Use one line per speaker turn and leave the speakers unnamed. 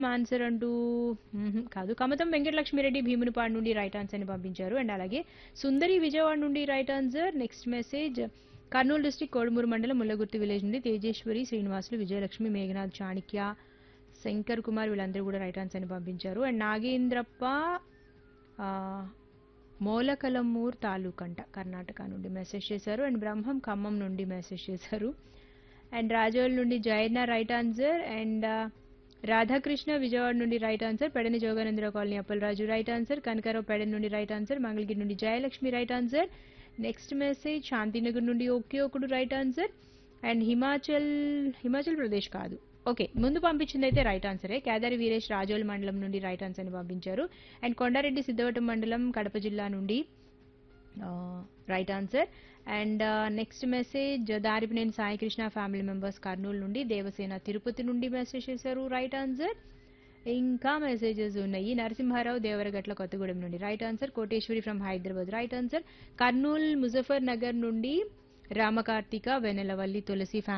answer అంటూ మ్మ్హ్, కాదు కమతం వెంకటలక్ష్మిరెడ్డి భీమునిపాడు నుండి రైట్ ఆన్సర్ అని పంపించారు అండ్ అలాగే సుందరి విజయవాడ నుండి right answer next message Kurnool district Kodumuru మండలం ముల్లగుర్తి విలేజ్ నుండి తేజేశ్వరి శ్రీనివాసులు విజయలక్ష్మి మేఘనాథ్ చాణిక్య శంకర్ కుమార్ వీళ్ళందరూ కూడా రైట్ ఆన్సర్ అని పంపించారు అండ్ నాగేంద్రప్ప ఆ, మోలకలమూర్ తాలూకంట కర్ణాటక నుండి మెసేజ్ చేశారు అండ్ బ్రహ్మం ఖమ్మం నుండి మెసేజ్ చేశారు అండ్ రాజోల్ నుండి Jayanna right answer and Radhakrishna Vijayawada నుండి right answer Pedana Joganandarao colony Appalaraju right answer Kanakarao Pedana నుండి రైట్ ఆన్సర్ మంగళగిరి నుండి Jayalakshmi right answer next message Shantinagar నుండి ఓకే ఒకడు right answer and Himachal Himachal Pradesh కాదు ఓకే ముందు పంపించింది అయితే రైట్ ఆన్సరే కేదారి వీరేష్ రాజోల్ మండలం నుండి రైట్ ఆన్సర్ అని పంపించారు అండ్ కొండారెడ్డి సిద్ధవటం మండలం కడప జిల్లా నుండి right answer and next message Daripineni Saikrishna family members Kurnool నుండి దేవసేన తిరుపతి నుండి మెసేజ్ చేశారు రైట్ ఆన్సర్ ఇంకా మెసేజెస్ ఉన్నాయి నరసింహారావు దేవరగట్ల కొత్తగూడెం నుండి right answer Koteswari from Hyderabad right answer Kurnool Muzaffar Nagar నుండి రామకార్తిక వెనెలవల్లి తులసి ఫ్యామిలీ